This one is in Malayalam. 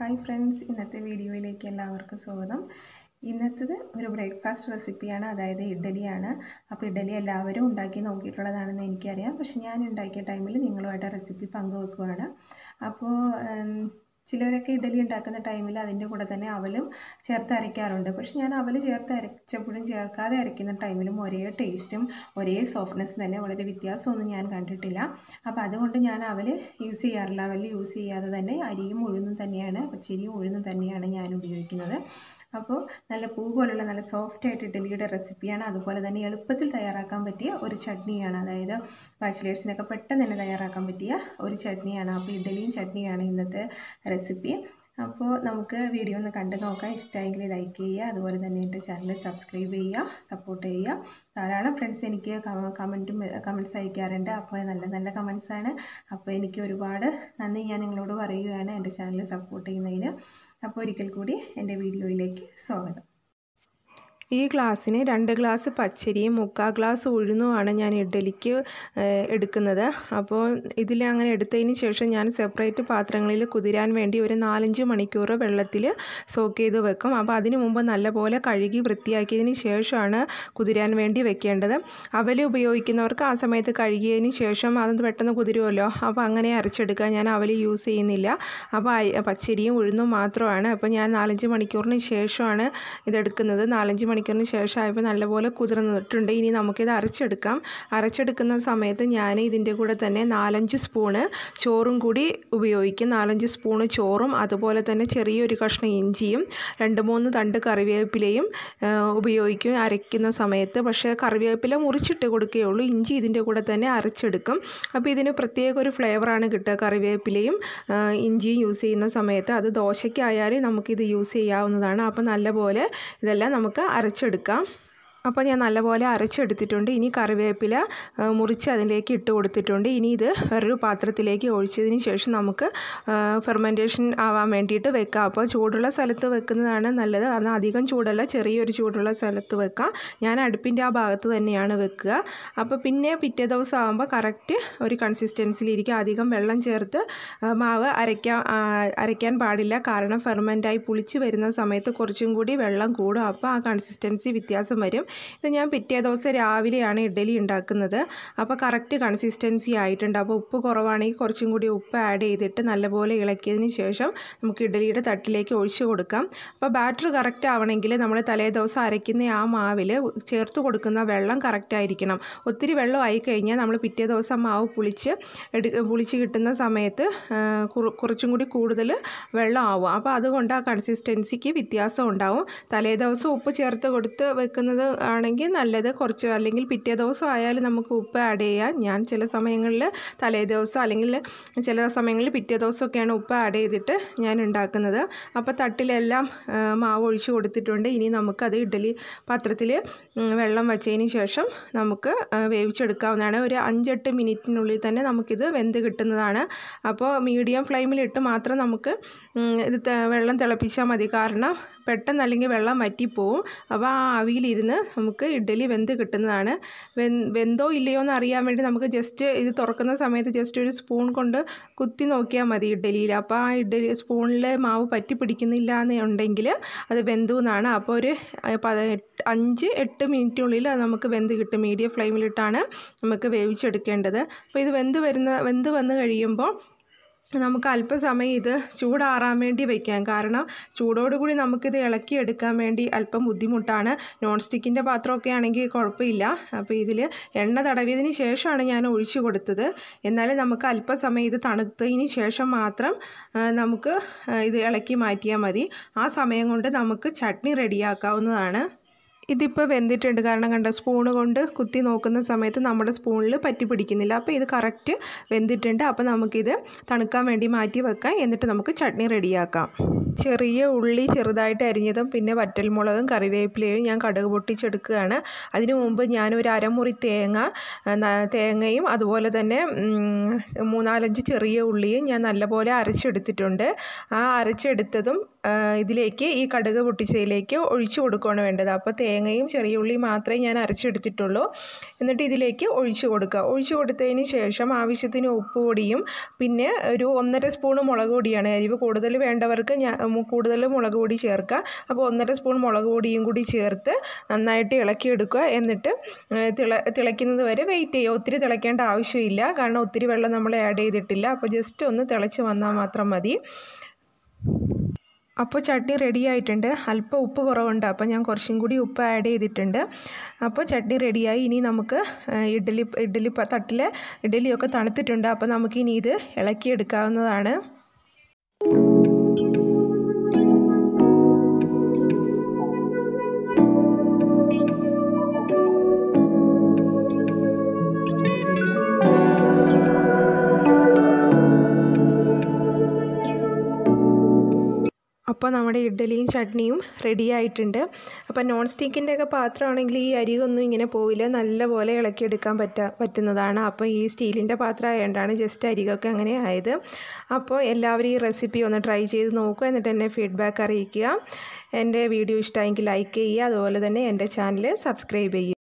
ഹായ് ഫ്രണ്ട്സ് ഇന്നത്തെ വീഡിയോയിലേക്ക് എല്ലാവർക്കും സ്വാഗതം ഇന്നത്തേത് ഒരു ബ്രേക്ക്ഫാസ്റ്റ് റെസിപ്പിയാണ് അതായത് ഇഡ്ഡലിയാണ് അപ്പോൾ ഇഡ്ഡലി എല്ലാവരും ഉണ്ടാക്കി നോക്കിയിട്ടുള്ളതാണെന്ന് എനിക്കറിയാം പക്ഷെ ഞാൻ ഉണ്ടാക്കിയ ടൈമിൽ നിങ്ങളുമായിട്ട് റെസിപ്പി പങ്കുവെക്കുവാണ് അപ്പോൾ ചിലവരൊക്കെ ഇഡ്ഡലി ഉണ്ടാക്കുന്ന ടൈമിൽ അതിൻ്റെ കൂടെ തന്നെ അവലും ചേർത്ത് അരയ്ക്കാറുണ്ട് പക്ഷെ ഞാൻ അവൽ ചേർത്ത് അരച്ചപ്പോഴും ചേർക്കാതെ അരയ്ക്കുന്ന ടൈമിലും ഒരേ ടേസ്റ്റും ഒരേ സോഫ്റ്റ്നെസ്സും തന്നെ വളരെ വ്യത്യാസമൊന്നും ഞാൻ കണ്ടിട്ടില്ല അപ്പോൾ അതുകൊണ്ട് ഞാൻ അവൽ യൂസ് ചെയ്യാറില്ല അവൽ യൂസ് ചെയ്യാതെ തന്നെ അരിയും ഉഴുന്നും തന്നെയാണ് പച്ചരിയും ഉഴുന്നും തന്നെയാണ് ഞാൻ ഉപയോഗിക്കുന്നത് അപ്പോൾ നല്ല പൂ പോലുള്ള നല്ല സോഫ്റ്റ് ആയിട്ട് ഇഡ്ഡലിയുടെ റെസിപ്പിയാണ് അതുപോലെ തന്നെ എളുപ്പത്തിൽ തയ്യാറാക്കാൻ പറ്റിയ ഒരു ചട്നിയാണ് അതായത് ബാച്ചിലേഴ്സിനൊക്കെ പെട്ടെന്ന് തന്നെ തയ്യാറാക്കാൻ പറ്റിയ ഒരു ചട്നിയാണ് അപ്പോൾ ഇഡ്ഡലിയും ചട്നിയാണ് ഇന്നത്തെ റെസിപ്പി അപ്പോൾ നമുക്ക് വീഡിയോ ഒന്ന് കണ്ടു നോക്കാം ഇഷ്ടമായെങ്കിൽ ലൈക്ക് ചെയ്യുക അതുപോലെ തന്നെ എൻ്റെ ചാനൽ സബ്സ്ക്രൈബ് ചെയ്യുക സപ്പോർട്ട് ചെയ്യുക ധാരാളം ഫ്രണ്ട്സ് എനിക്ക് കമൻറ്റും കമൻറ്റ്സ് അയക്കാറുണ്ട് അപ്പോൾ നല്ല നല്ല കമൻസാണ് അപ്പോൾ എനിക്ക് ഒരുപാട് നന്ദി ഞാൻ നിങ്ങളോട് പറയുകയാണ് എൻ്റെ ചാനൽ സപ്പോർട്ട് ചെയ്യുന്നതിന് അപ്പോൾ ഒരിക്കൽ കൂടി എൻ്റെ വീഡിയോയിലേക്ക് സ്വാഗതം ഈ ഗ്ലാസ്സിന് രണ്ട് ഗ്ലാസ് പച്ചരിയും മുക്കാൽ ഗ്ലാസ് ഉഴുന്നുമാണ് ഞാൻ ഇഡ്ഡലിക്ക് എടുക്കുന്നത് അപ്പോൾ ഇതിൽ അങ്ങനെ എടുത്തതിന് ശേഷം ഞാൻ സെപ്പറേറ്റ് പാത്രങ്ങളിൽ കുതിരാൻ വേണ്ടി ഒരു നാലഞ്ച് മണിക്കൂർ വെള്ളത്തിൽ സോക്ക് ചെയ്ത് വെക്കും അപ്പോൾ അതിന് മുമ്പ് നല്ലപോലെ കഴുകി വൃത്തിയാക്കിയതിന് ശേഷമാണ് കുതിരാൻ വേണ്ടി വെക്കേണ്ടത് അവൽ ഉപയോഗിക്കുന്നവർക്ക് ആ സമയത്ത് കഴുകിയതിന് ശേഷം അത് പെട്ടെന്ന് കുതിരുമല്ലോ അപ്പോൾ അങ്ങനെ അരച്ചെടുക്കാൻ ഞാൻ അവൽ യൂസ് ചെയ്യുന്നില്ല അപ്പോൾ പച്ചരിയും ഉഴുന്നും മാത്രമാണ് അപ്പോൾ ഞാൻ നാലഞ്ച് മണിക്കൂറിന് ശേഷമാണ് ഇതെടുക്കുന്നത് നാലഞ്ച് മണിക്കൂറിന് ശേഷമായപ്പോൾ നല്ലപോലെ കുതിർന്നിട്ടുണ്ട് ഇനി നമുക്കിത് അരച്ചെടുക്കാം അരച്ചെടുക്കുന്ന സമയത്ത് ഞാൻ ഇതിൻ്റെ കൂടെ തന്നെ നാലഞ്ച് സ്പൂണ് ചോറും കൂടി ഉപയോഗിക്കും നാലഞ്ച് സ്പൂണ് ചോറും അതുപോലെ തന്നെ ചെറിയൊരു കഷ്ണം ഇഞ്ചിയും രണ്ട് മൂന്ന് തണ്ട് കറിവേപ്പിലയും ഉപയോഗിക്കും അരയ്ക്കുന്ന സമയത്ത് പക്ഷേ കറിവേപ്പില മുറിച്ചിട്ട് കൊടുക്കുകയുള്ളൂ ഇഞ്ചി ഇതിൻ്റെ കൂടെ തന്നെ അരച്ചെടുക്കും അപ്പോൾ ഇതിന് പ്രത്യേക ഒരു ഫ്ലേവറാണ് കിട്ടുക കറിവേപ്പിലയും ഇഞ്ചിയും യൂസ് ചെയ്യുന്ന സമയത്ത് അത് ദോശയ്ക്കായാലും നമുക്കിത് യൂസ് ചെയ്യാവുന്നതാണ് അപ്പോൾ നല്ലപോലെ ഇതെല്ലാം നമുക്ക് അരച്ചെടുക്കാം അപ്പോൾ ഞാൻ നല്ലപോലെ അരച്ചെടുത്തിട്ടുണ്ട് ഇനി കറിവേപ്പില മുറിച്ച് അതിലേക്ക് ഇട്ട് കൊടുത്തിട്ടുണ്ട് ഇനി ഇത് വേറൊരു പാത്രത്തിലേക്ക് ഒഴിച്ചതിന് ശേഷം നമുക്ക് ഫെർമെൻറ്റേഷൻ ആവാൻ വേണ്ടിയിട്ട് വെക്കാം അപ്പോൾ ചൂടുള്ള സ്ഥലത്ത് വെക്കുന്നതാണ് നല്ലത് അത് അധികം ചൂടല്ല ചെറിയൊരു ചൂടുള്ള സ്ഥലത്ത് വെക്കാം ഞാൻ അടുപ്പിൻ്റെ ആ ഭാഗത്ത് തന്നെയാണ് വെക്കുക അപ്പോൾ പിന്നെ പിറ്റേ ദിവസം ആകുമ്പോൾ കറക്റ്റ് ഒരു കൺസിസ്റ്റൻസിലിരിക്കും അധികം വെള്ളം ചേർത്ത് മാവ് അരയ്ക്കാൻ അരയ്ക്കാൻ പാടില്ല കാരണം ഫെർമെൻറ്റായി പുളിച്ച് വരുന്ന സമയത്ത് കുറച്ചും കൂടി വെള്ളം കൂടും അപ്പോൾ ആ കൺസിസ്റ്റൻസി വ്യത്യാസം വരും ഇത് ഞാൻ പിറ്റേ ദിവസം രാവിലെയാണ് ഇഡ്ഡലി ഉണ്ടാക്കുന്നത് അപ്പോൾ കറക്റ്റ് കൺസിസ്റ്റൻസി ആയിട്ടുണ്ട് അപ്പോൾ ഉപ്പ് കുറവാണെങ്കിൽ കുറച്ചും കൂടി ഉപ്പ് ആഡ് ചെയ്തിട്ട് നല്ലപോലെ ഇളക്കിയതിന് ശേഷം നമുക്ക് ഇഡ്ഡലിയുടെ തട്ടിലേക്ക് ഒഴിച്ച് കൊടുക്കാം അപ്പോൾ ബാറ്റർ കറക്റ്റ് ആവണമെങ്കിൽ നമ്മൾ തലേ ദിവസം അരയ്ക്കുന്ന ആ മാവിൽ ചേർത്ത് കൊടുക്കുന്ന വെള്ളം കറക്റ്റ് ആയിരിക്കണം ഒത്തിരി വെള്ളം ആയി കഴിഞ്ഞാൽ നമ്മൾ പിറ്റേ ദിവസം മാവ് പുളിച്ച് എടു പുളിച്ച് കിട്ടുന്ന സമയത്ത് കുറച്ചും കൂടി കൂടുതൽ വെള്ളം ആവും അപ്പോൾ അതുകൊണ്ട് ആ കൺസിസ്റ്റൻസിക്ക് വ്യത്യാസം ഉണ്ടാവും തലേ ദിവസം ഉപ്പ് ചേർത്ത് കൊടുത്ത് വെക്കുന്നത് ആണെങ്കിൽ നല്ലത് കുറച്ച് അല്ലെങ്കിൽ പിറ്റേ ദിവസം ആയാലും നമുക്ക് ഉപ്പ് ആഡ് ചെയ്യാം ഞാൻ ചില സമയങ്ങളിൽ തലേ ദിവസം അല്ലെങ്കിൽ ചില സമയങ്ങളിൽ പിറ്റേ ദിവസമൊക്കെയാണ് ഉപ്പ് ആഡ് ചെയ്തിട്ട് ഞാൻ ഉണ്ടാക്കുന്നത് അപ്പോൾ തട്ടിലെല്ലാം മാവ് ഒഴിച്ച് കൊടുത്തിട്ടുണ്ട് ഇനി നമുക്കത് ഇഡ്ഡലി പാത്രത്തിൽ വെള്ളം വെച്ചതിന് ശേഷം നമുക്ക് വേവിച്ചെടുക്കാവുന്നതാണ് ഒരു അഞ്ചെട്ട് മിനിറ്റിനുള്ളിൽ തന്നെ നമുക്കിത് വെന്ത് കിട്ടുന്നതാണ് അപ്പോൾ മീഡിയം ഫ്ലെയിമിലിട്ട് മാത്രം നമുക്ക് ഇത് വെള്ളം തിളപ്പിച്ചാൽ മതി കാരണം പെട്ടെന്ന് അല്ലെങ്കിൽ വെള്ളം വറ്റിപ്പോവും അപ്പോൾ ആ ആവിയിലിരുന്ന് നമുക്ക് ഇഡ്ഡലി വെന്ത് കിട്ടുന്നതാണ് വെന്തോ ഇല്ലയോ എന്ന് അറിയാൻ വേണ്ടി നമുക്ക് ജസ്റ്റ് ഇത് തുറക്കുന്ന സമയത്ത് ജസ്റ്റ് ഒരു സ്പൂൺ കൊണ്ട് കുത്തി നോക്കിയാൽ മതി ഇഡ്ഡലിയിൽ അപ്പോൾ ആ ഇഡ്ഡലി സ്പൂണിൽ മാവ് പറ്റി പിടിക്കുന്നില്ല എന്നുണ്ടെങ്കിൽ അത് വെന്തു എന്നാണ് അപ്പോൾ ഒരു അഞ്ച് എട്ട് മിനിറ്റിനുള്ളിൽ അത് നമുക്ക് വെന്ത് കിട്ടും മീഡിയം ഫ്ലെയിമിലിട്ടാണ് നമുക്ക് വേവിച്ചെടുക്കേണ്ടത് അപ്പോൾ ഇത് വെന്ത് വരുന്ന വെന്ത് വന്ന് കഴിയുമ്പോൾ നമുക്ക് അല്പസമയം ഇത് ചൂടാറാൻ വേണ്ടി വയ്ക്കാം കാരണം ചൂടോടുകൂടി നമുക്കിത് ഇളക്കിയെടുക്കാൻ വേണ്ടി അല്പം ബുദ്ധിമുട്ടാണ് നോൺ സ്റ്റിക്കിൻ്റെ പാത്രമൊക്കെ ആണെങ്കിൽ കുഴപ്പമില്ല അപ്പോൾ ഇതിൽ എണ്ണ തടവിയതിന് ശേഷമാണ് ഞാൻ ഒഴിച്ചു കൊടുത്തത് എന്നാലും നമുക്ക് അല്പസമയം ഇത് തണുത്തതിന് ശേഷം മാത്രം നമുക്ക് ഇത് ഇളക്കി മാറ്റിയാൽ മതി ആ സമയം കൊണ്ട് നമുക്ക് ചട്നി റെഡിയാക്കാവുന്നതാണ് ഇതിപ്പോൾ വെന്തിട്ടുണ്ട് കാരണം കണ്ട സ്പൂണ് കൊണ്ട് കുത്തി നോക്കുന്ന സമയത്ത് നമ്മുടെ സ്പൂണിൽ പറ്റി പിടിക്കുന്നില്ല അപ്പോൾ ഇത് കറക്റ്റ് വെന്തിട്ടുണ്ട് അപ്പോൾ നമുക്കിത് തണുക്കാൻ വേണ്ടി മാറ്റി വെക്കാം എന്നിട്ട് നമുക്ക് ചട്നി റെഡിയാക്കാം ചെറിയ ഉള്ളി ചെറുതായിട്ട് അരിഞ്ഞതും പിന്നെ വറ്റൽമുളകും കറിവേപ്പിലയും ഞാൻ കടുക് പൊട്ടിച്ചെടുക്കുകയാണ് അതിനു മുമ്പ് ഞാനൊരു അരമുറി തേങ്ങ തേങ്ങയും അതുപോലെ തന്നെ മൂന്നാലഞ്ച് ചെറിയ ഉള്ളിയും ഞാൻ നല്ലപോലെ അരച്ചെടുത്തിട്ടുണ്ട് ആ അരച്ചെടുത്തതും ഇതിലേക്ക് ഈ കടുക് പൊട്ടിച്ചതിലേക്ക് ഒഴിച്ചു കൊടുക്കുകയാണ് വേണ്ടത് അപ്പോൾ തേങ്ങയും ചെറിയ ഉള്ളിയും മാത്രമേ ഞാൻ അരച്ചെടുത്തിട്ടുള്ളൂ എന്നിട്ട് ഇതിലേക്ക് ഒഴിച്ചു കൊടുക്കുക ഒഴിച്ചു കൊടുത്തതിന് ശേഷം ആവശ്യത്തിന് ഉപ്പ് പൊടിയും പിന്നെ ഒരു ഒന്നര സ്പൂൺ മുളക് പൊടിയാണ് എരിവ് കൂടുതൽ വേണ്ടവർക്ക് ഞാൻ കൂടുതൽ മുളക് പൊടി ചേർക്കുക അപ്പോൾ ഒന്നര സ്പൂൺ മുളക് പൊടിയും കൂടി ചേർത്ത് നന്നായിട്ട് ഇളക്കിയെടുക്കുക എന്നിട്ട് തിള തിളയ്ക്കുന്നത് വരെ വെയിറ്റ് ചെയ്യുക ഒത്തിരി തിളയ്ക്കേണ്ട ആവശ്യമില്ല കാരണം ഒത്തിരി വെള്ളം നമ്മൾ ആഡ് ചെയ്തിട്ടില്ല അപ്പോൾ ജസ്റ്റ് ഒന്ന് തിളച്ച് വന്നാൽ മാത്രം മതി അപ്പോൾ ചട്നി റെഡി ആയിട്ടുണ്ട് അല്പം ഉപ്പ് കുറവുണ്ട് അപ്പോൾ ഞാൻ കുറച്ചും കൂടി ഉപ്പ് ആഡ് ചെയ്തിട്ടുണ്ട് അപ്പോൾ ചട്നി റെഡിയായി ഇനി നമുക്ക് ഇഡ്ഡലി ഇഡ്ഡലി തട്ടിലെ ഇഡ്ഡലിയൊക്കെ തണുത്തിട്ടുണ്ട് അപ്പോൾ നമുക്കിനി ഇത് ഇളക്കിയെടുക്കാവുന്നതാണ് അപ്പോൾ നമ്മുടെ ഇഡ്ഡലിയും ചട്നിയും റെഡി ആയിട്ടുണ്ട് അപ്പോൾ നോൺ സ്റ്റിക്കിൻ്റെ ഒക്കെ പാത്രമാണെങ്കിൽ ഈ അരികൊന്നും ഇങ്ങനെ പോവില്ല നല്ലപോലെ ഇളക്കിയെടുക്കാൻ പറ്റ പറ്റുന്നതാണ് അപ്പോൾ ഈ സ്റ്റീലിൻ്റെ പാത്രം ആയതുകൊണ്ടാണ് ജസ്റ്റ് അരികൊക്കെ അങ്ങനെ ആയത് അപ്പോൾ എല്ലാവരും ഈ റെസിപ്പി ഒന്ന് ട്രൈ ചെയ്ത് നോക്കുക എന്നിട്ട് എന്നെ ഫീഡ്ബാക്ക് അറിയിക്കുക എൻ്റെ വീഡിയോ ഇഷ്ടമായെങ്കിൽ ലൈക്ക് ചെയ്യുക അതുപോലെ തന്നെ എൻ്റെ ചാനൽ സബ്സ്ക്രൈബ് ചെയ്യുക